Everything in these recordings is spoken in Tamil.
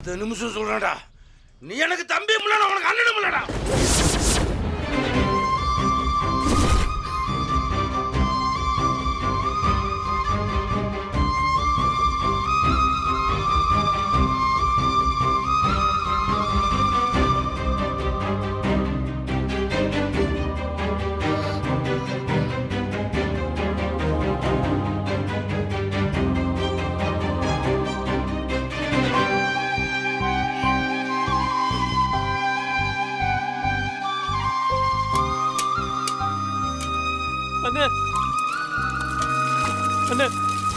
இந்த நிமிஷம் சொல்றேன்டா நீ எனக்கு தம்பியும் இல்லடா உனக்கு அண்ணனும் இல்லடா அண்ணே அண்ணே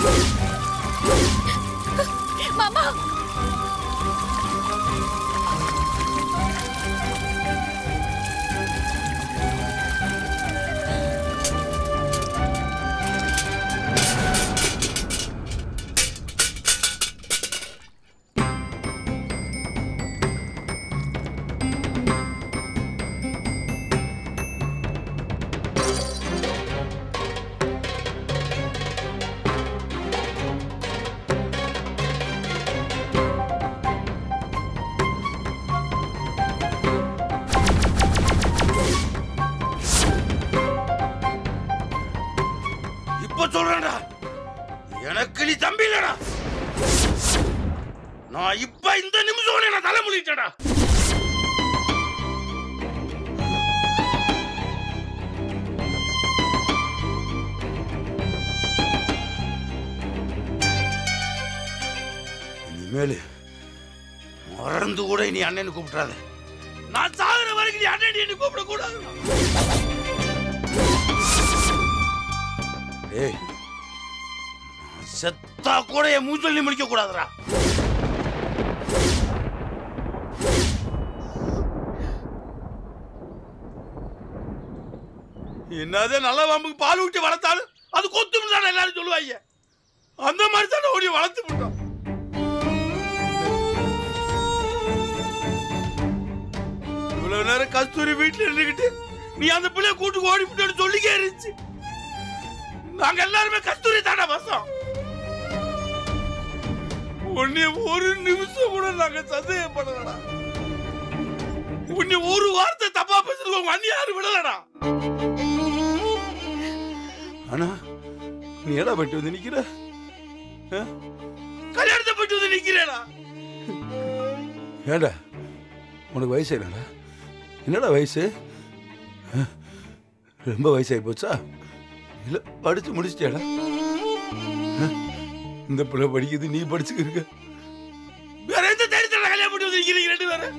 மாமா இப்ப சொல்றேன்டா எனக்கு நீ தம்பி இல்லடா நான் இப்ப இந்த நிமிஷம் உன்னை நான் தலை முழிட்டேடா இனிமேல் மறந்து கூட நீ அண்ணன் கூப்பிடாத நான் சாகுற வரைக்கும் நீ அண்ணன் என்ன கூப்பிட கூடாது ஏய் நான் செத்தா கூட என் மூஞ்சல் நீ முடிக்க கூடாதுடா என்னதே நல்ல வம்புக்கு பால் ஊட்டி வளர்த்தாலும் அது கொத்து தானே எல்லாரும் சொல்லுவாங்க அந்த மாதிரி தானே ஓடி வளர்த்து விட்டோம் இவ்வளவு நேரம் கஸ்தூரி வீட்டுல இருந்துகிட்டு நீ அந்த பிள்ளைய கூட்டு ஓடி விட்டு சொல்லிக்கே இருந்துச்சு நாங்க எல்லாருமே கஸ்தூரி தானே வசம் உன்னை ஒரு நிமிஷம் கூட நாங்க சந்தேகப்படலடா உன்னை ஒரு வார்த்தை தப்பா பேசுறது உங்க அண்ணி யாரும் விடலடா ஆனா நீ ஏடா போயிட்டு வந்து நிக்கிற ஆ? கல்யாணத்தை போயிட்டு வந்து நிக்கிறேடா ஏடா உனக்கு வயசு என்னடா என்னடா வயசு ஆ? ரொம்ப வயசாகி போச்சா இல்ல படிச்சு முடிச்சிட்டியாடா ஆ? இந்த பிள்ளை படிக்குது நீ படிச்சுக்கிருக்க வேற எந்த தைரியத்தில் கல்யாணம் பண்ணி வந்து நிக்கிறீங்க ரெண்டு பேரும்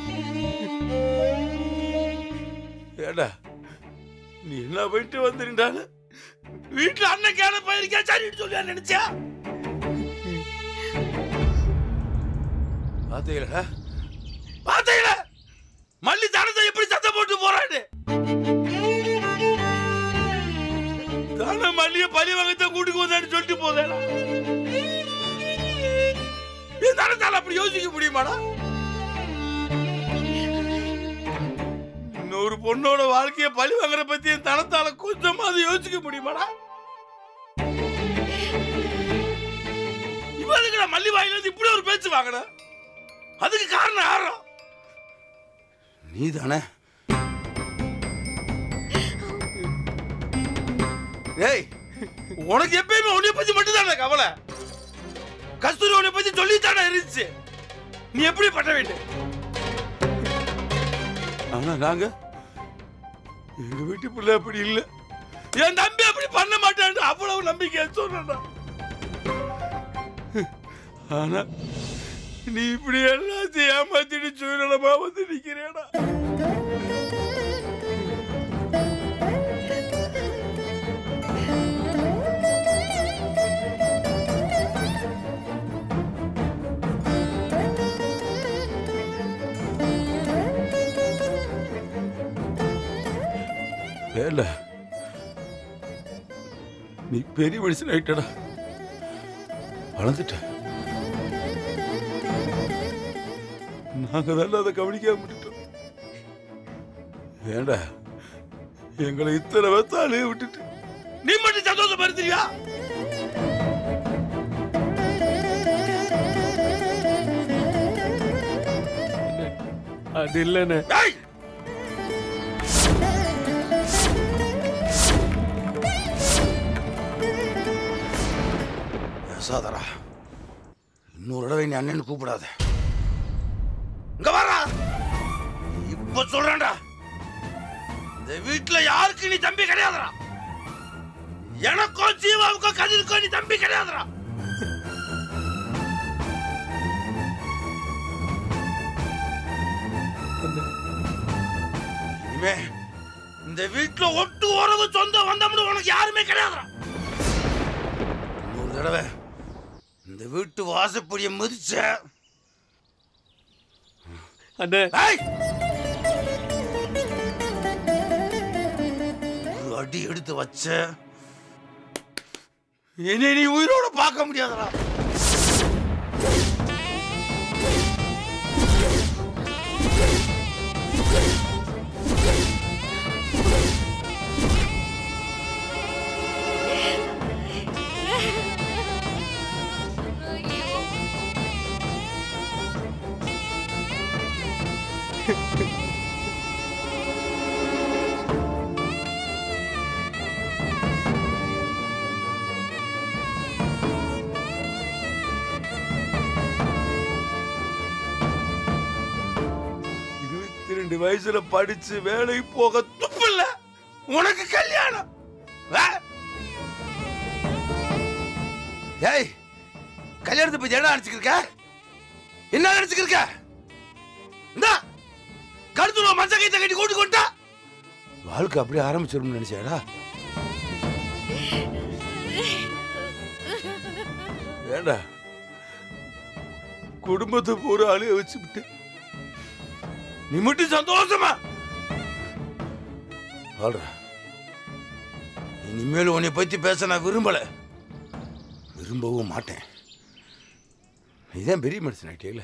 ஏடா நீ என்ன போயிட்டு வந்துருந்தால வீட்டுல அண்ணன் கேன போயிருக்கா சரின்னு சொல்லி நினைச்சா பாத்தீங்களா பாத்தீங்களா மல்லி தானத்தை எப்படி சத்தம் போட்டு போறான்னு தானே மல்லிய பழி வாங்கத்தான் கூட்டுக்கு வந்தான்னு சொல்லிட்டு போதேடா என் தனத்தால் அப்படி யோசிக்க முடியுமாடா இன்னொரு பொண்ணோட வாழ்க்கைய பழி வாங்குற பத்தி என் தனத்தால கொஞ்சமாவது யோசிக்க முடியுமாடா இவனுக்கு நான் மல்லி வாயில இருந்து இப்படி ஒரு பேச்சு வாங்கின அதுக்கு காரணம் யாரோ நீ தானே ஏய் உனக்கு எப்பயுமே உன்னை பத்தி மட்டும் தானே கவலை கஸ்தூரி உன்னை பத்தி சொல்லித்தானே இருந்துச்சு நீ எப்படி பண்ண வேண்டும் ஆனா நாங்க எங்க வீட்டு பிள்ளை அப்படி இல்ல என் தம்பி அப்படி பண்ண மாட்டான்னு அவ்வளவு நம்பிக்கை சொன்னா ஆனா நீ இப்படி எல்லாத்தையும் ஏமாத்திட்டு சூழலமா வந்து நிக்கிறேடா வேலை நீ பெரிய மனுஷன் ஆயிட்டடா வளர்ந்துட்ட நாங்க தான் அதை கவனிக்காம விட்டுட்டோம் ஏண்டா எங்களை இத்தனை வத்தாலே விட்டுட்டு நீ மட்டும் சந்தோஷம் படுத்துறியா அது இல்லைண்ணே ஏய் யசோதரா இன்னொரு தடவை நீ அண்ணன் கூப்பிடாத இங்க வரா இப்ப சொல்றேன்டா இந்த வீட்டுல யாருக்கு நீ தம்பி கிடையாதுடா எனக்கும் ஜீவாவுக்கும் கதிருக்கும் நீ தம்பி கிடையாதுடா இனிமே இந்த வீட்டுல ஒட்டு உறவு சொந்தம் வந்தோம்னு உனக்கு யாருமே கிடையாதுடா இன்னொரு தடவை இந்த வீட்டு வாசப்படியை மிதிச்ச அண்ணே ஏய்! ஒரு அடி எடுத்து வச்ச என்னை நீ உயிரோட பார்க்க முடியாதுடா இருபத்தி ரெண்டு வயசுல படிச்சு வேலைக்கு போக துப்பில்ல உனக்கு கல்யாணம் ஆ? ஏய் கல்யாணத்தை பத்தி என்ன நினைச்சுக்கிருக்க என்ன நினைச்சுக்கிருக்க இந்த கழுத்துல மஞ்ச கைத்த கட்டி கூட்டு கொண்டா வாழ்க்கை அப்படியே ஆரம்பிச்சிடும் நினைச்சாடா ஏண்டா குடும்பத்தை பூரா அழுக வச்சு விட்டு நீ மட்டும் சந்தோஷமா வாழ்ற இனிமேல் உன்னை பத்தி பேச நான் விரும்பல விரும்பவும் மாட்டேன் நீதான் பெரிய மனுஷன் ஆகிட்டேல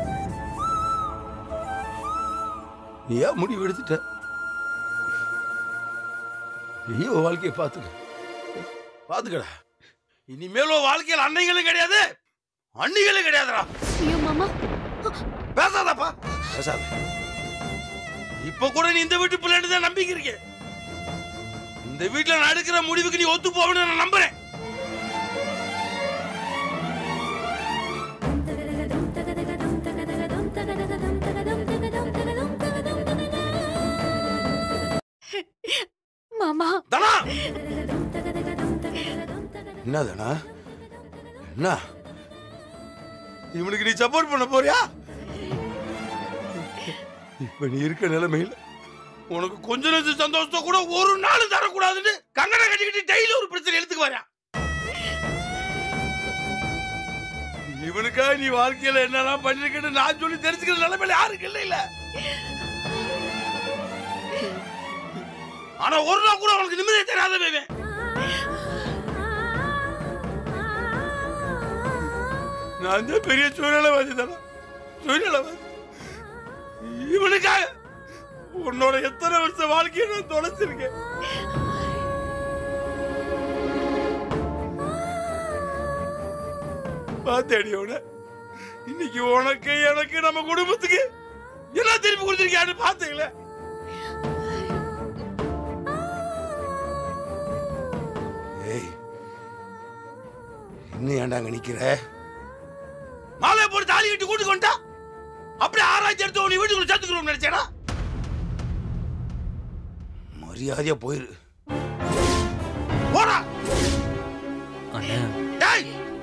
நீ ஏன் முடிவு எடுத்துட்ட நீ உன் வாழ்க்கையை பார்த்துக்க பார்த்துக்கடா இனிமேல் உன் வாழ்க்கையில் அன்னைகளும் கிடையாது அன்னிகளும் கிடையாதுடா ஐயோ மாமா பேசாதப்பா பேசாத இப்ப கூட நீ இந்த வீட்டு பிள்ளைன்னு தான் நம்பிக்கை இருக்கு இந்த வீட்டுல நான் எடுக்கிற முடிவுக்கு நீ ஒத்து போவன்னு நான் நம்புறேன் மாமா தனா என்ன தனா என்ன இவனுக்கு நீ சப்போர்ட் பண்ண போறியா இப்ப நீ இருக்க நிலைமையில உனக்கு கொஞ்ச நெஞ்ச சந்தோஷத்தை கூட ஒரு நாள் தரக்கூடாதுன்னு கங்கனை கட்டிக்கிட்டு டெய்லி ஒரு பிரச்சனை எடுத்துக்கு வரா இவனுக்காக நீ வாழ்க்கையில என்னெல்லாம் பண்ணிருக்கன்னு நான் சொல்லி தெரிஞ்சுக்கிற நிலைமையில யாருக்கு இல்ல இல்ல ஆனா ஒரு நாள் கூட அவனுக்கு நிம்மதியை தராத இவன். நான் தான் பெரிய சூழ்நிலைவாதி தானே சூழ்நிலைவாதி இவனுக்காக உன்னோட எத்தனை வருஷம் வாழ்க்கையை நான் தொலைச்சிருக்கேன் பார்த்தேடி உன இன்னைக்கு உனக்கு எனக்கு நம்ம குடும்பத்துக்கு எல்லாம் திருப்பி கொடுத்துருக்கியான்னு பார்த்தீங்களே ஏய் இன்னும் ஏன்டா அங்க நிக்கிற மாலையை போட்டு தாலி கட்டி கூட்டு கொண்டா அப்படியே ஆராய்ச்சி எடுத்து உன்னை வீட்டுக்குள்ள சேர்த்துக்கிறோம் நினைச்சேடா மரியாதையா போயிரு போடா அண்ணே டேய்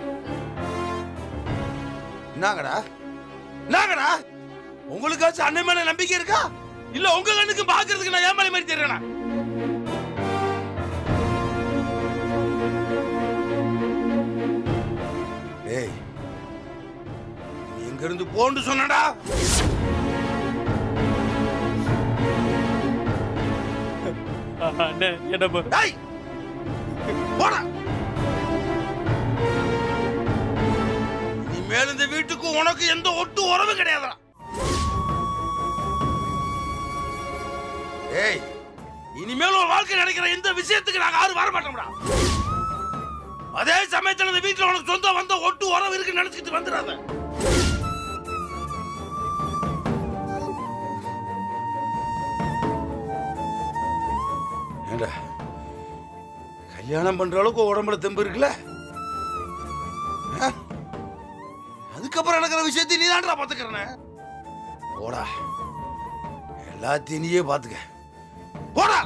என்னங்கடா என்னங்கடா உங்களுக்காச்சும் அண்ணன் மேல நம்பிக்கை இருக்கா இல்ல உங்க கண்ணுக்கு பாக்குறதுக்கு நான் ஏமாளி மாதிரி தெரியறேனா டேய் நீ எங்க இருந்து போன்னு சொன்னடா அண்ணே என்ன ப- டேய் போடா இனிமேல் இந்த வீட்டுக்கு உனக்கு எந்த ஒட்டு உறவு கிடையாதுடா ஏய் இனிமேல் ஒரு வாழ்க்கை நடக்கிற எந்த விஷயத்துக்கு நாங்க யாரும் வர மாட்டோம்டா அதே சமயத்துல இந்த வீட்டுல உனக்கு சொந்தம் வந்த ஒட்டு உறவு இருக்குன்னு நினைச்சுக்கிட்டு வந்துடாத கல்யாணம் பண்ற அளவுக்கு உடம்புல தெம்பு இருக்குல்ல ஆ? அதுக்கப்புறம் நடக்கிற விஷயத்தை நீ தான்டா பாத்துக்கிறன போடா எல்லாத்தையும் நீயே பாத்துக்க போடா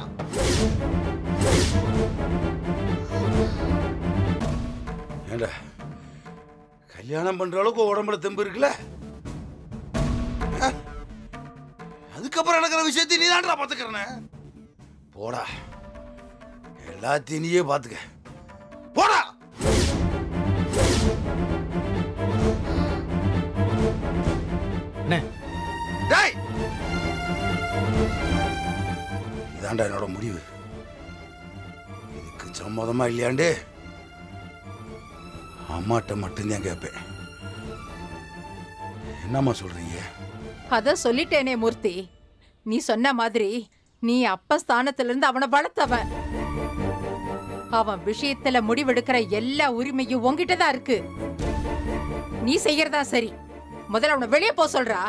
ஏண்டா கல்யாணம் பண்ற அளவுக்கு உடம்புல தெம்பு இருக்குல்ல ஆ? அதுக்கப்புறம் நடக்கிற விஷயத்தை நீ தான்டா பாத்துக்கிறன போடா எல்லாத்தையும் நீயே பாத்துக்க போடா அண்ணே டேய் இதாண்டா என்னோட முடிவு இதுக்கு சம்மதமா இல்லையாண்டு அம்மாட்ட மட்டும்தான் கேட்பேன் என்னம்மா சொல்றீங்க அத சொல்லிட்டேனே மூர்த்தி நீ சொன்ன மாதிரி நீ அப்ப ஸ்தானத்துல இருந்து அவனை வளர்த்தவன் அவன் விஷயத்துல முடிவெடுக்கிற எல்லா உரிமையும் உன்கிட்ட தான் இருக்கு நீ செய்யறதா சரி முதல்ல அவனை வெளியே போ சொல்றா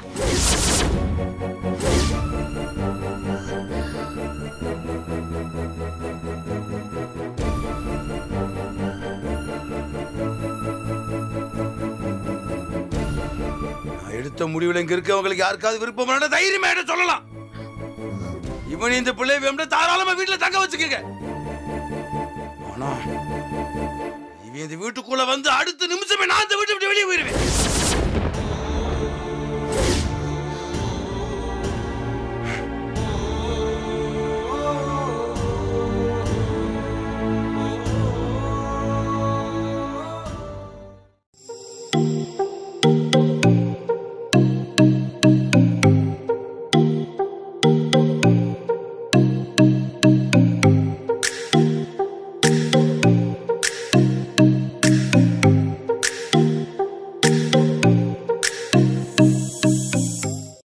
நான் எடுத்த முடிவுல இங்க இருக்கவங்களுக்கு யாருக்காவது விருப்பமான தைரியமா என்ன சொல்லலாம் இவன் இந்த பிள்ளை வேண்ட தாராளமா வீட்டுல தங்க வச்சுக்கங்க ஆனா இவன் இந்த வீட்டுக்குள்ள வந்து அடுத்த நிமிஷமே நான் இந்த வீட்டை விட்டு வெளியே போயிருவேன்